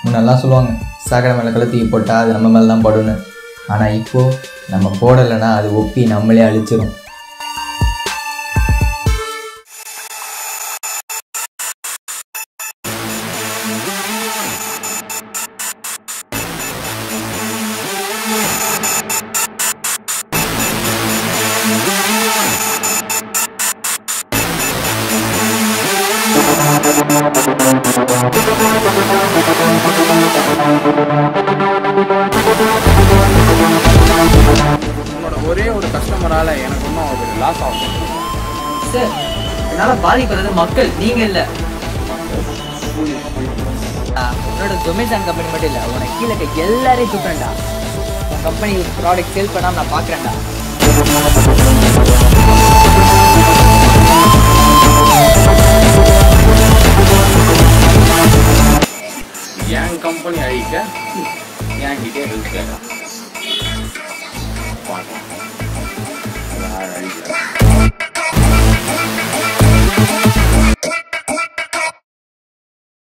முன்னெல்லாம் சொல்லுவாங்க சாக்கடை மேலே கழுத்தி போட்டால் அது நம்ம மேலே தான் படுன்னு ஆனால் இப்போது நம்ம போடலைன்னா அது ஒப்பி நம்மளே அழிச்சிரும் உன்னோட ஒரே ஒரு கஸ்டமரால் எனக்கு ஒன்றும் ஒரு லாஸ் ஆகும் சார் என்னால் பாதிப்படுறது மக்கள் நீங்கள் இல்லை உன்னோட ஜொமேசான் கம்பெனி மட்டும் இல்லை உனக்கு கீழே இருக்க எல்லாரையும் தூக்குறேன்டா உன் கம்பெனி ப்ராடக்ட் சேல் பண்ணாமல் நான் பார்க்குறேன்டா என் கம்பெனி அழிக்க என்கிட்டே ஹெல்ப் கேட்கலாம் பார்க்கலாம் யார் அழிக்க